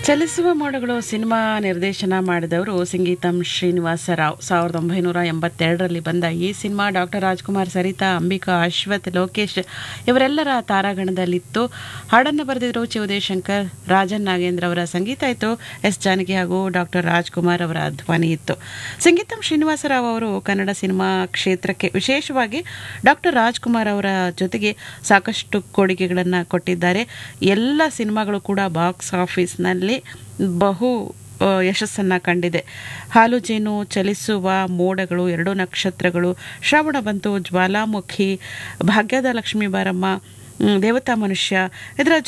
ಚಲಿಸುವ ಮೋಡಗಳು ಸಿನಿಮಾ ನಿರ್ದೇಶನ ಮಾಡಿದವರು ಸಂಗೀತಂ ಶ್ರೀನಿವಾಸ ರಾವ್ ಸಾವಿರದ ಒಂಬೈನೂರ ಎಂಬತ್ತೆರಡರಲ್ಲಿ ಬಂದ ಈ ಸಿನಿಮಾ ಡಾಕ್ಟರ್ ರಾಜ್ಕುಮಾರ್ ಸರಿತಾ ಅಂಬಿಕಾ ಅಶ್ವಥ್ ಲೋಕೇಶ್ ಇವರೆಲ್ಲರ ತಾರಾಗಣದಲ್ಲಿತ್ತು ಹಾಡನ್ನು ಬರೆದಿದ್ರು ಚಿ ಉದಯಶಂಕರ್ ರಾಜನ್ ನಾಗೇಂದ್ರ ಅವರ ಸಂಗೀತ ಇತ್ತು ಎಸ್ ಜಾನಕಿ ಹಾಗೂ ಡಾಕ್ಟರ್ ರಾಜ್ಕುಮಾರ್ ಅವರ ಧ್ವನಿ ಇತ್ತು ಸಂಗೀತಂ ಶ್ರೀನಿವಾಸ ರಾವ್ ಅವರು ಕನ್ನಡ ಸಿನಿಮಾ ಕ್ಷೇತ್ರಕ್ಕೆ ವಿಶೇಷವಾಗಿ ಡಾಕ್ಟರ್ ರಾಜ್ಕುಮಾರ್ ಅವರ ಜೊತೆಗೆ ಸಾಕಷ್ಟು ಕೊಡುಗೆಗಳನ್ನು ಕೊಟ್ಟಿದ್ದಾರೆ ಎಲ್ಲ ಸಿನಿಮಾಗಳು ಕೂಡ ಬಾಕ್ಸ್ ಆಫೀಸ್ನಲ್ಲಿ ಬಹು ಆ, ಯಶಸ್ಸನ್ನ ಕಂಡಿದೆ ಹಾಲು ಜೇನು ಚಲಿಸುವ ಮೋಡಗಳು ಎರಡು ನಕ್ಷತ್ರಗಳು ಶ್ರಾವಣ ಬಂತು ಜ್ವಾಲಾಮುಖಿ ಭಾಗ್ಯದ ಲಕ್ಷ್ಮೀ ಬಾರಮ್ಮ ಮ್, ದೇವತಾ ಮನುಷ್ಯ ಇದರ